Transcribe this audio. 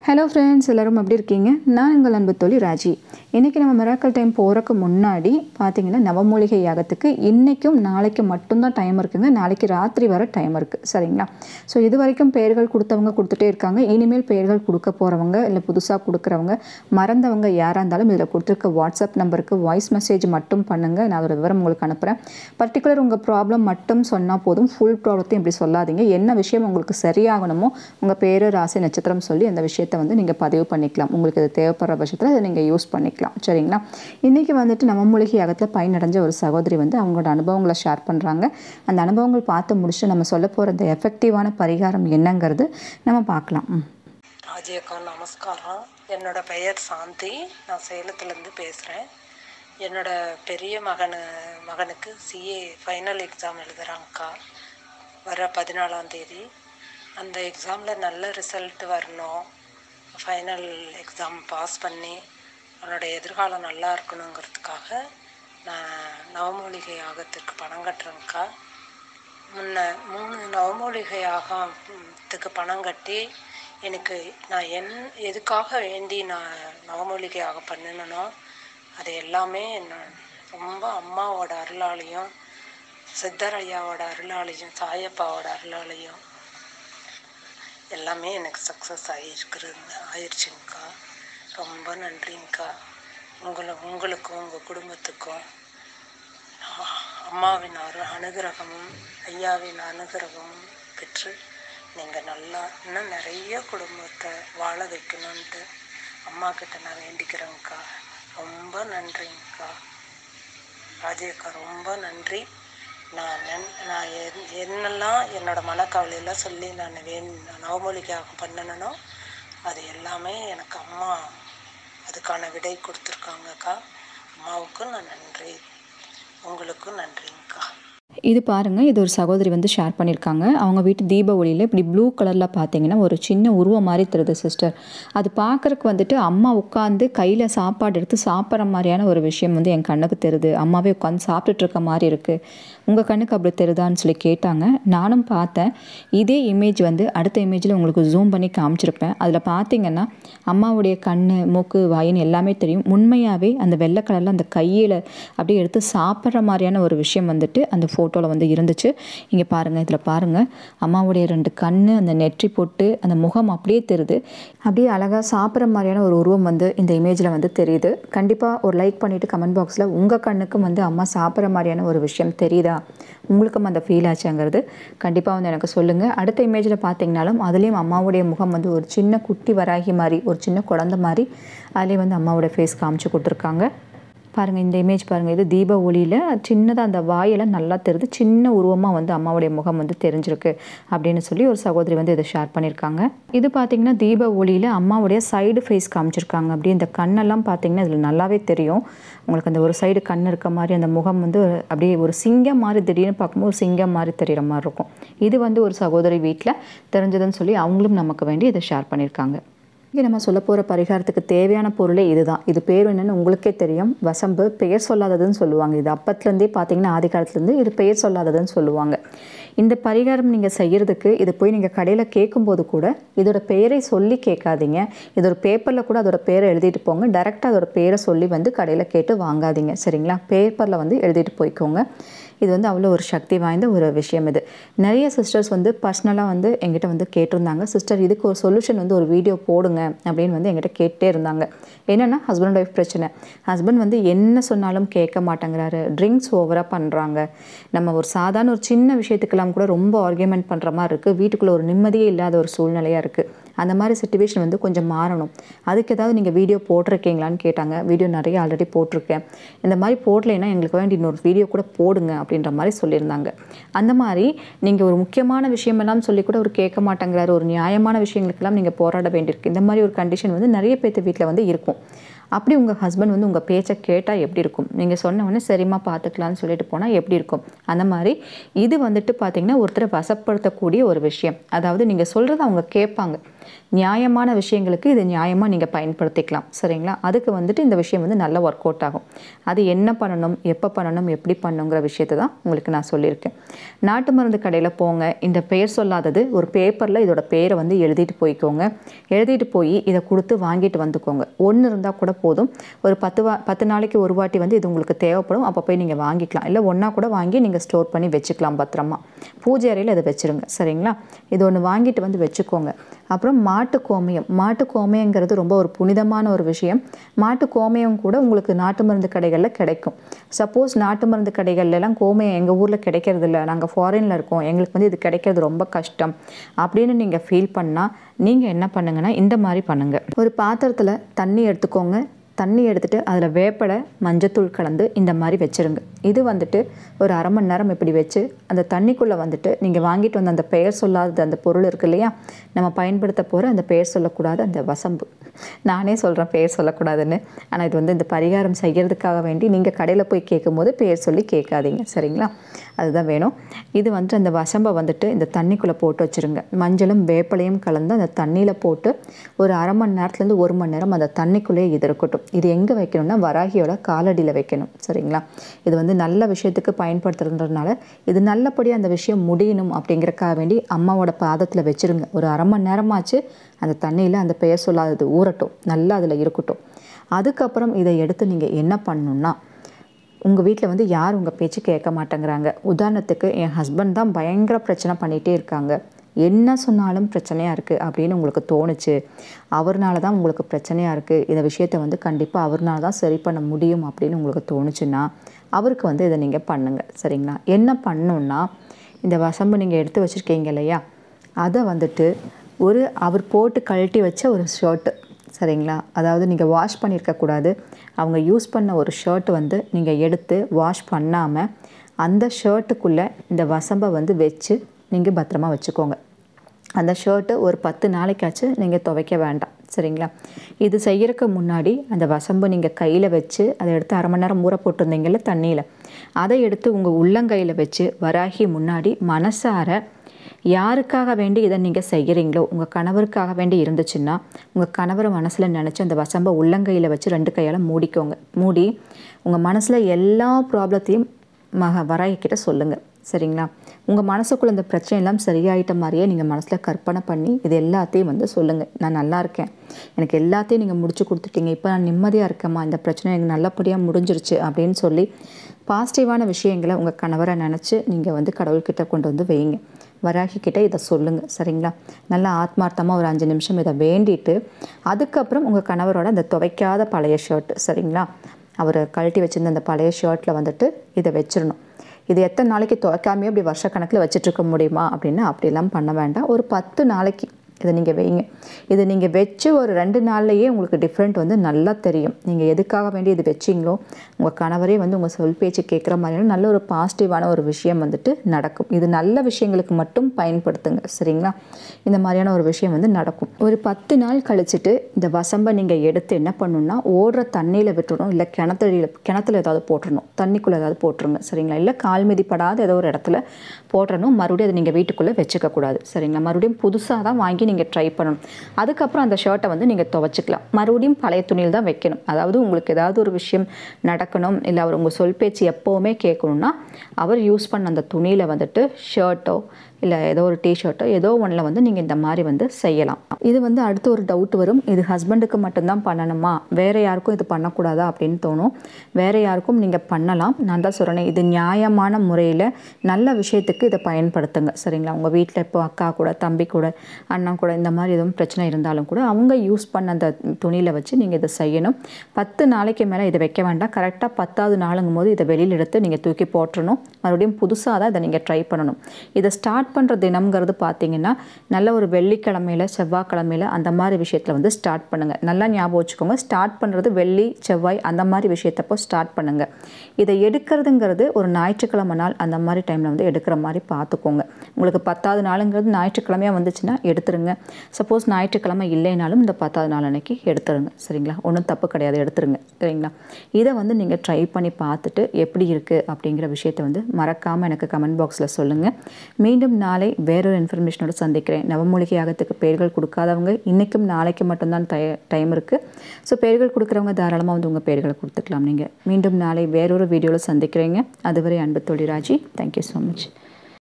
Hello friends எல்லோரும் எப்படி இருக்கீங்க நான் எங்கள் அன்பு தோழி ராஜி இன்றைக்கி நம்ம மிராக்கல் டைம் போகிறக்கு முன்னாடி பார்த்தீங்கன்னா நவமூலிகை யாகத்துக்கு இன்றைக்கும் நாளைக்கும் மட்டும்தான் டைம் இருக்குங்க நாளைக்கு ராத்திரி வர டைம் இருக்குது சரிங்களா ஸோ இது வரைக்கும் பெயர்கள் கொடுத்தவங்க கொடுத்துட்டே இருக்காங்க இனிமேல் பெயர்கள் கொடுக்க போகிறவங்க இல்லை புதுசாக கொடுக்குறவங்க மறந்தவங்க யாராக இருந்தாலும் இதில் கொடுத்துருக்க வாட்ஸ்அப் நம்பருக்கு வாய்ஸ் மெசேஜ் மட்டும் பண்ணுங்கள் நான் அதோட விவரம் உங்களுக்கு அனுப்புகிறேன் பர்டிகுலர் உங்கள் ப்ராப்ளம் மட்டும் சொன்னால் போதும் ஃபுல் ப்ராப்ளத்தையும் இப்படி சொல்லாதீங்க என்ன விஷயம் உங்களுக்கு சரியாகணுமோ உங்கள் பேர் ராசி நட்சத்திரம் சொல்லி அந்த விஷயத்தை வந்து நீங்கள் பதிவு பண்ணிக்கலாம் உங்களுக்கு இது தேவைப்படுற பட்சத்தில் அதை நீங்கள் யூஸ் பண்ணிக்கலாம் சரிங்களா இன்றைக்கி வந்துட்டு நம்ம மூலிகை யாகத்தில் பயனடைஞ்ச ஒரு சகோதரி வந்து அவங்களோட அனுபவங்களை ஷேர் பண்ணுறாங்க அந்த அனுபவங்கள் பார்த்து முடிச்சுட்டு நம்ம சொல்ல போகிற அந்த எஃபெக்டிவான பரிகாரம் என்னங்கிறது நம்ம பார்க்கலாம் ம். ராஜியக்கா நமஸ்காரம் என்னோட பெயர் சாந்தி நான் சேலத்துலேருந்து பேசுகிறேன் என்னோட பெரிய மகனு மகனுக்கு சிஏ ஃபைனல் எக்ஸாம் எழுதுகிறாங்கக்கா வர பதினாலாம் தேதி அந்த எக்ஸாமில் நல்ல ரிசல்ட் வரணும் ஃபைனல் எக்ஸாம் பாஸ் பண்ணி அவனோட எதிர்காலம் நல்லா இருக்கணுங்கிறதுக்காக நான் நவமூலிகை யாகத்திற்கு பணம் கட்டுறேங்க்கா முன்ன மூணு நவமூலிகை யாகத்துக்கு பணம் கட்டி எனக்கு நான் என் எதுக்காக வேண்டி நான் நவமூலிகை யாகம் பண்ணினனோ அது எல்லாமே நான் ரொம்ப அம்மாவோட அருளாலையும் சித்தர் ஐயாவோட அருளாலையும் சாயப்பாவோட அருளாலையும் எல்லாமே எனக்கு சக்ஸஸ் ஆகிருக்கிறது ஆயிடுச்சுங்கக்கா ரொம்ப நன்றிங்கக்கா உங்களை உங்களுக்கும் உங்கள் குடும்பத்துக்கும் ஆ- அம்மாவின் அரு அனுகிரகமும் ஐயாவின் அனுகிரகமும் பெற்று நீங்கள் நல்லா இன்னும் நிறைய குடும்பத்தை வாழ வைக்கணுன்ட்டு அம்மா கிட்ட நான் வேண்டிக்கிறேங்க்கா ரொம்ப நன்றிங்கக்கா ராஜேக்கா ரொம்ப நன்றி நான் நன்- நான் என்- என்னெல்லாம் என்னோட மனக்கவலையெல்லாம் சொல்லி நான் வேண் நவமொழிக்காக பண்ணனோ அது எல்லாமே எனக்கு அம்மா அதுக்கான விடை கொடுத்துருக்காங்கக்கா அம்மாவுக்கும் நான் நன்றி உங்களுக்கும் நன்றிங்கக்கா இது பாருங்கள் இது ஒரு சகோதரி வந்து ஷேர் பண்ணியிருக்காங்க அவங்க வீட்டு தீப ஒளியில் இப்படி ப்ளூ கலரில் பார்த்தீங்கன்னா ஒரு சின்ன உருவம் மாதிரி தெரியுது சிஸ்டர் அது பார்க்குறக்கு வந்துட்டு அம்மா உட்காந்து கையில் சாப்பாடு எடுத்து சாப்பிட்ற மாதிரியான ஒரு விஷயம் வந்து என் கண்ணுக்கு தெரியுது அம்மாவே உட்காந்து சாப்பிட்டுட்டு இருக்க மாதிரி இருக்குது உங்கள் கண்ணுக்கு அப்படி தெரியுதான்னு சொல்லி கேட்டாங்க நானும் பார்த்தேன் இதே இமேஜ் வந்து அடுத்த இமேஜில் உங்களுக்கு ஜூம் பண்ணி காமிச்சிருப்பேன் அதில் பார்த்தீங்கன்னா அம்மாவுடைய கண் மூக்கு வாயின்னு எல்லாமே தெரியும் உண்மையாகவே அந்த வெள்ளை கலரில் அந்த கையில் அப்படியே எடுத்து சாப்பிட்ற மாதிரியான ஒரு விஷயம் வந்துட்டு அந்த ஃபோட்டோவில் வந்து இருந்துச்சு இங்கே பாருங்கள் இதில் பாருங்கள் அம்மாவுடைய ரெண்டு கண் அந்த நெற்றி பொட்டு அந்த முகம் அப்படியே தெரியுது அப்படியே அழகாக சாப்பிட்ற மாதிரியான ஒரு உருவம் வந்து இந்த இமேஜில் வந்து தெரியுது கண்டிப்பாக ஒரு லைக் பண்ணிவிட்டு கமெண்ட் பாக்ஸில் உங்கள் கண்ணுக்கும் வந்து அம்மா சாப்பிட்ற மாதிரியான ஒரு விஷயம் தெரியுதா உங்களுக்கும் அந்த ஃபீல் ஆச்சாங்கிறது கண்டிப்பாக வந்து எனக்கு சொல்லுங்கள் அடுத்த இமேஜில் பார்த்தீங்கனாலும் அதுலேயும் அம்மாவுடைய முகம் வந்து ஒரு சின்ன குட்டி வராகி மாதிரி ஒரு சின்ன குழந்தை மாதிரி அதுலேயும் வந்து அம்மாவோட ஃபேஸ் காமிச்சு கொடுத்துருக்காங்க பாருங்கள் இந்த இமேஜ் பாருங்கள் இது தீப ஒளியில் சின்னதாக அந்த வாயெல்லாம் நல்லா தெரியுது சின்ன உருவமாக வந்து அம்மாவுடைய முகம் வந்து தெரிஞ்சிருக்கு அப்படின்னு சொல்லி ஒரு சகோதரி வந்து இதை ஷேர் பண்ணியிருக்காங்க இது பார்த்தீங்கன்னா தீப ஒளியில் அம்மாவுடைய சைடு ஃபேஸ் காமிச்சிருக்காங்க அப்படி இந்த கண்ணெல்லாம் பார்த்தீங்கன்னா இதில் நல்லாவே தெரியும் உங்களுக்கு அந்த ஒரு சைடு கண் இருக்க மாதிரி அந்த முகம் வந்து அப்படியே ஒரு சிங்கம் மாதிரி திடீர்னு பார்க்கும்போது ஒரு சிங்கம் மாதிரி தெரிகிற மாதிரி இருக்கும் இது வந்து ஒரு சகோதரி வீட்டில் தெரிஞ்சதுன்னு சொல்லி அவங்களும் நமக்கு வேண்டி இதை ஷேர் பண்ணியிருக்காங்க இங்கே நம்ம சொல்ல போகிற பரிகாரத்துக்கு தேவையான பொருளே இதுதான் இது பேர் என்னன்னு உங்களுக்கே தெரியும் வசம்பு பெயர் சொல்லாததுன்னு சொல்லுவாங்க இது அப்பத்துலேருந்தே பார்த்தீங்கன்னா ஆதி காலத்துலேருந்து இது பெயர் சொல்லாததுன்னு சொல்லுவாங்க இந்த பரிகாரம் நீங்கள் செய்கிறதுக்கு இது போய் நீங்கள் கடையில் கேட்கும்போது கூட இதோட பெயரை சொல்லி கேட்காதீங்க இது ஒரு பேப்பரில் கூட அதோட பேரை எழுதிட்டு போங்க டேரெக்டாக அதோட பேரை சொல்லி வந்து கடையில் கேட்டு வாங்காதீங்க சரிங்களா பேப்பரில் வந்து எழுதிட்டு போய்க்கோங்க இது வந்து அவ்வளோ ஒரு சக்தி வாய்ந்த ஒரு விஷயம் இது நிறைய சிஸ்டர்ஸ் வந்து பர்சனலாக வந்து எங்கிட்ட வந்து கேட்டிருந்தாங்க சிஸ்டர் இதுக்கு ஒரு சொல்யூஷன் வந்து ஒரு வீடியோ போடுங்க அப்படின்னு வந்து எங்கிட்ட கேட்டே இருந்தாங்க என்னென்னா ஹஸ்பண்ட் ஒய்ஃப் பிரச்சனை ஹஸ்பண்ட் வந்து என்ன சொன்னாலும் கேட்க மாட்டேங்கிறாரு ட்ரிங்க்ஸ் ஓவராக பண்ணுறாங்க நம்ம ஒரு சாதாரண ஒரு சின்ன விஷயத்துக்கெல்லாம் கூட ரொம்ப ஆர்கியூமெண்ட் பண்ணுற மாதிரி இருக்குது வீட்டுக்குள்ளே ஒரு நிம்மதியே இல்லாத ஒரு சூழ்நிலையாக இருக்குது அந்த மாதிரி சுச்சுவேஷன் வந்து கொஞ்சம் மாறணும் அதுக்கு ஏதாவது நீங்கள் வீடியோ போட்டிருக்கீங்களான்னு கேட்டாங்க வீடியோ நிறைய ஆல்ரெடி போட்டிருக்கேன் இந்த மாதிரி போடலைன்னா எங்களுக்கு வேண்டி இன்னொரு வீடியோ கூட போடுங்க அப்படின்ற மாதிரி சொல்லியிருந்தாங்க அந்த மாதிரி நீங்கள் ஒரு முக்கியமான விஷயமெல்லாம் சொல்லி கூட ஒரு கேட்க மாட்டேங்கிறாரு ஒரு நியாயமான விஷயங்களுக்கெல்லாம் நீங்கள் போராட வேண்டியிருக்கு இந்த மாதிரி ஒரு கண்டிஷன் வந்து நிறைய பேர்த்து வீட்டில் வந்து இருக்கும் அப்படி உங்கள் ஹஸ்பண்ட் வந்து உங்கள் பேச்சை கேட்டால் எப்படி இருக்கும் நீங்கள் சொன்ன உடனே சரிம்மா பார்த்துக்கலான்னு சொல்லிட்டு போனால் எப்படி இருக்கும் அந்த மாதிரி இது வந்துட்டு பார்த்தீங்கன்னா ஒருத்தரை வசப்படுத்தக்கூடிய ஒரு விஷயம் அதாவது நீங்கள் சொல்கிறத அவங்க கேட்பாங்க நியாயமான விஷயங்களுக்கு இது நியாயமாக நீங்கள் பயன்படுத்திக்கலாம் சரிங்களா அதுக்கு வந்துட்டு இந்த விஷயம் வந்து நல்ல ஒர்க் அவுட் ஆகும் அது என்ன பண்ணணும் எப்போ பண்ணணும் எப்படி பண்ணணுங்கிற விஷயத்தை தான் உங்களுக்கு நான் சொல்லியிருக்கேன் நாட்டு மருந்து கடையில் போங்க இந்த பெயர் சொல்லாதது ஒரு பேப்பரில் இதோட பேரை வந்து எழுதிட்டு போய்க்கோங்க எழுதிட்டு போய் இதை கொடுத்து வாங்கிட்டு வந்துக்கோங்க ஒன்று இருந்தால் கூட போதும் ஒரு பத்து வா பத்து நாளைக்கு ஒரு வாட்டி வந்து இது உங்களுக்கு தேவைப்படும் அப்போ போய் நீங்கள் வாங்கிக்கலாம் இல்லை ஒன்றா கூட வாங்கி நீங்கள் ஸ்டோர் பண்ணி வச்சுக்கலாம் பத்திரமா பூஜை அறையில் இதை வச்சுருங்க சரிங்களா இது ஒன்று வாங்கிட்டு வந்து வச்சுக்கோங்க அப்புறம் மாட்டு கோமியம் மாட்டு கோமியங்கிறது ரொம்ப ஒரு புனிதமான ஒரு விஷயம் மாட்டு கோமியம் கூட உங்களுக்கு நாட்டு மருந்து கடைகளில் கிடைக்கும் சப்போஸ் நாட்டு மருந்து கடைகள்லாம் கோமியம் எங்கள் ஊரில் கிடைக்கிறது இல்லை நாங்கள் ஃபாரினில் இருக்கோம் எங்களுக்கு வந்து இது கிடைக்கிறது ரொம்ப கஷ்டம் அப்படின்னு நீங்கள் ஃபீல் பண்ணால் நீங்கள் என்ன பண்ணுங்கன்னா இந்த மாதிரி பண்ணுங்கள் ஒரு பாத்திரத்தில் தண்ணி எடுத்துக்கோங்க தண்ணி எடுத்துட்டு அதில் வேப்படை மஞ்சத்தூள் கலந்து இந்த மாதிரி வச்சுருங்க இது வந்துட்டு ஒரு அரை மணி நேரம் இப்படி வச்சு அந்த தண்ணிக்குள்ளே வந்துட்டு நீங்கள் வாங்கிட்டு வந்த அந்த பெயர் சொல்லாத அந்த பொருள் இருக்கு இல்லையா நம்ம பயன்படுத்த போகிற அந்த பெயர் சொல்லக்கூடாத அந்த வசம்பு நானே சொல்கிறேன் பெயர் சொல்லக்கூடாதுன்னு ஆனால் இது வந்து இந்த பரிகாரம் செய்கிறதுக்காக வேண்டி நீங்கள் கடையில் போய் கேட்கும்போது பெயர் சொல்லி கேட்காதீங்க சரிங்களா அதுதான் வேணும் இது வந்துட்டு அந்த வசம்பை வந்துட்டு இந்த தண்ணிக்குள்ளே போட்டு வச்சுருங்க மஞ்சளும் வேப்பலையும் கலந்து அந்த தண்ணியில் போட்டு ஒரு அரை மணி நேரத்துலேருந்து ஒரு மணி நேரம் அந்த தண்ணிக்குள்ளேயே இது இருக்கட்டும் இது எங்கே வைக்கணும்னா வராகியோட காலடியில் வைக்கணும் சரிங்களா இது வந்து நல்ல விஷயத்துக்கு பயன்படுத்துறதுனால இது நல்லபடியாக அந்த விஷயம் முடியணும் அப்படிங்கிறக்காக வேண்டி அம்மாவோட பாதத்தில் வச்சுருங்க ஒரு அரை மணி நேரமாச்சு அந்த தண்ணியில் அந்த பெயர் சொல்லாதது ஊறட்டும் நல்லா அதில் இருக்கட்டும் அதுக்கப்புறம் இதை எடுத்து நீங்கள் என்ன பண்ணணும்னா உங்கள் வீட்டில் வந்து யார் உங்கள் பேச்சு கேட்க மாட்டேங்கிறாங்க உதாரணத்துக்கு என் ஹஸ்பண்ட் தான் பயங்கர பிரச்சனை பண்ணிகிட்டே இருக்காங்க என்ன சொன்னாலும் பிரச்சனையாக இருக்குது அப்படின்னு உங்களுக்கு தோணுச்சு அவர்னால தான் உங்களுக்கு பிரச்சனையாக இருக்குது இந்த விஷயத்தை வந்து கண்டிப்பாக அவர்னால தான் சரி பண்ண முடியும் அப்படின்னு உங்களுக்கு தோணுச்சுன்னா அவருக்கு வந்து இதை நீங்கள் பண்ணுங்கள் சரிங்களா என்ன பண்ணணுன்னா இந்த வசம்பு நீங்கள் எடுத்து வச்சுருக்கீங்க இல்லையா அதை வந்துட்டு ஒரு அவர் போட்டு கழட்டி வச்ச ஒரு ஷர்ட்டு சரிங்களா அதாவது நீங்கள் வாஷ் பண்ணியிருக்கக்கூடாது அவங்க யூஸ் பண்ண ஒரு ஷர்ட் வந்து நீங்கள் எடுத்து வாஷ் பண்ணாமல் அந்த ஷர்ட்டுக்குள்ளே இந்த வசம்பை வந்து வச்சு நீங்கள் பத்திரமா வச்சுக்கோங்க அந்த ஷர்ட்டு ஒரு பத்து நாளைக்காச்சும் நீங்கள் துவைக்க வேண்டாம் சரிங்களா இது செய்யறதுக்கு முன்னாடி அந்த வசம்பு நீங்கள் கையில் வச்சு அதை எடுத்து அரை மணி நேரம் ஊற போட்டிருந்தீங்கல்ல தண்ணியில் அதை எடுத்து உங்கள் உள்ளங்கையில் வச்சு வராகி முன்னாடி மனசார யாருக்காக வேண்டி இதை நீங்கள் செய்கிறீங்களோ உங்கள் கணவருக்காக வேண்டி இருந்துச்சுன்னா உங்கள் கணவரை மனசில் நினச்சி அந்த வசம்பை உள்ளங்கையில் வச்சு ரெண்டு கையால் மூடிக்கோங்க மூடி உங்கள் மனசில் எல்லா ப்ராப்ளத்தையும் மக வராகிக்கிட்ட சொல்லுங்கள் சரிங்களா உங்கள் மனசுக்குள்ள இந்த பிரச்சனை எல்லாம் சரியாயிட்ட மாதிரியே நீங்கள் மனசில் கற்பனை பண்ணி இது எல்லாத்தையும் வந்து சொல்லுங்கள் நான் நல்லா இருக்கேன் எனக்கு எல்லாத்தையும் நீங்கள் முடிச்சு கொடுத்துட்டீங்க இப்போ நான் நிம்மதியாக இருக்கேம்மா இந்த பிரச்சனை எனக்கு நல்லபடியாக முடிஞ்சிருச்சு அப்படின்னு சொல்லி பாசிட்டிவான விஷயங்களை உங்கள் கணவரை நினச்சி நீங்கள் வந்து கடவுள்கிட்ட கொண்டு வந்து வைங்க வராகி கிட்ட இதை சொல்லுங்கள் சரிங்களா நல்லா ஆத்மார்த்தமாக ஒரு அஞ்சு நிமிஷம் இதை வேண்டிட்டு அதுக்கப்புறம் உங்கள் கணவரோட அந்த துவைக்காத பழைய ஷர்ட் சரிங்களா அவர் கழட்டி வச்சிருந்த அந்த பழைய ஷர்ட்டில் வந்துட்டு இதை வச்சிடணும் இது எத்தனை நாளைக்கு துவைக்காமே அப்படி வருஷக்கணக்கில் வச்சுட்டு இருக்க முடியுமா அப்படின்னா அப்படிலாம் பண்ண வேண்டாம் ஒரு பத்து நாளைக்கு இதை நீங்கள் வைங்க இதை நீங்கள் வச்சு ஒரு ரெண்டு நாள்லையே உங்களுக்கு டிஃப்ரெண்ட் வந்து நல்லா தெரியும் நீங்கள் எதுக்காக வேண்டி இது வச்சிங்களோ உங்கள் கணவரே வந்து உங்கள் சொல் பேச்சு கேட்குற மாதிரியான நல்ல ஒரு பாசிட்டிவான ஒரு விஷயம் வந்துட்டு நடக்கும் இது நல்ல விஷயங்களுக்கு மட்டும் பயன்படுத்துங்க சரிங்களா இந்த மாதிரியான ஒரு விஷயம் வந்து நடக்கும் ஒரு பத்து நாள் கழிச்சிட்டு இந்த வசம்பை நீங்கள் எடுத்து என்ன பண்ணணும்னா ஓடுற தண்ணியில் விட்டுறணும் இல்லை கிணத்துல கிணத்துல ஏதாவது போட்டுறணும் தண்ணிக்குள்ளே ஏதாவது போட்டுருங்க சரிங்களா இல்லை கால் மிதிப்படாத ஏதோ ஒரு இடத்துல போட்டுறணும் மறுபடியும் அதை நீங்கள் வீட்டுக்குள்ளே வச்சுக்கக்கூடாது சரிங்களா மறுபடியும் புதுசாக தான் வாங்கி நீங்கள் ட்ரை பண்ணணும் அதுக்கப்புறம் அந்த ஷர்ட்டை வந்து நீங்கள் துவைச்சிக்கலாம் மறுபடியும் பழைய துணியில் தான் வைக்கணும் அதாவது உங்களுக்கு ஏதாவது ஒரு விஷயம் நடக்கணும் இல்லை அவர் உங்கள் சொல் பேச்சு எப்போவுமே கேட்கணும்னா அவர் யூஸ் பண்ண அந்த துணியில் வந்துட்டு ஷர்ட்டோ இல்லை ஏதோ ஒரு டிஷர்ட்டோ ஏதோ ஒன்றில் வந்து நீங்கள் இந்த மாதிரி வந்து செய்யலாம் இது வந்து அடுத்து ஒரு டவுட் வரும் இது ஹஸ்பண்டுக்கு மட்டும்தான் பண்ணணுமா வேறு யாருக்கும் இது பண்ணக்கூடாதா அப்படின்னு தோணும் வேறு யாருக்கும் நீங்கள் பண்ணலாம் நான் தான் சொல்கிறேன் இது நியாயமான முறையில் நல்ல விஷயத்துக்கு இதை பயன்படுத்துங்க சரிங்களா உங்கள் வீட்டில் இப்போ அக்கா கூட தம்பி கூட அண்ணன் கூட இந்த மாதிரி எதுவும் பிரச்சனை இருந்தாலும் கூட அவங்க யூஸ் பண்ண அந்த துணியில் வச்சு நீங்கள் இதை செய்யணும் பத்து நாளைக்கு மேலே இதை வைக்க வேண்டாம் கரெக்டாக பத்தாவது நாளுங்கும் போது இதை வெளியில் எடுத்து நீங்கள் தூக்கி போட்டுறணும் மறுபடியும் புதுசாக தான் இதை நீங்கள் ட்ரை பண்ணணும் இதை ஸ்டார்ட் பண்ணுற தினம்ங்கிறது பார்த்தீங்கன்னா நல்ல ஒரு வெள்ளிக்கிழமையில செவ்வாய்க்கிழமையில அந்த மாதிரி விஷயத்தில் வந்து ஸ்டார்ட் பண்ணுங்கள் நல்லா ஞாபகம் வச்சுக்கோங்க ஸ்டார்ட் பண்ணுறது வெள்ளி செவ்வாய் அந்த மாதிரி விஷயத்தப்போ ஸ்டார்ட் பண்ணுங்கள் இதை எடுக்கிறதுங்கிறது ஒரு ஞாயிற்றுக்கிழமை நாள் அந்த மாதிரி டைமில் வந்து எடுக்கிற மாதிரி பார்த்துக்கோங்க உங்களுக்கு பத்தாவது நாளுங்கிறது ஞாயிற்றுக்கிழமையாக வந்துச்சுன்னா எடுத்துருங்க சப்போஸ் ஞாயிற்றுக்கிழமை இல்லைனாலும் இந்த பத்தாவது நாள் அன்னைக்கு எடுத்துருங்க சரிங்களா ஒன்றும் தப்பு கிடையாது எடுத்துருங்க சரிங்களா இதை வந்து நீங்கள் ட்ரை பண்ணி பார்த்துட்டு எப்படி இருக்குது அப்படிங்கிற விஷயத்தை வந்து மறக்காமல் எனக்கு கமெண்ட் பாக்ஸில் சொல்லுங்கள் மீண்டும் நாளை வேறொரு இன்ஃபர்மேஷனோட சந்திக்கிறேன் நவமூலிகை யாகத்துக்கு பெயர்கள் கொடுக்காதவங்க இன்றைக்கும் நாளைக்கு மட்டும்தான் டை டைம் இருக்குது ஸோ பெயர்கள் கொடுக்குறவங்க தாராளமாக வந்து உங்கள் பெயர்களை கொடுத்துக்கலாம் நீங்கள் மீண்டும் நாளை வேறொரு வீடியோவில் சந்திக்கிறீங்க அதுவரை அன்பு தொழிராஜி தேங்க்யூ ஸோ மச்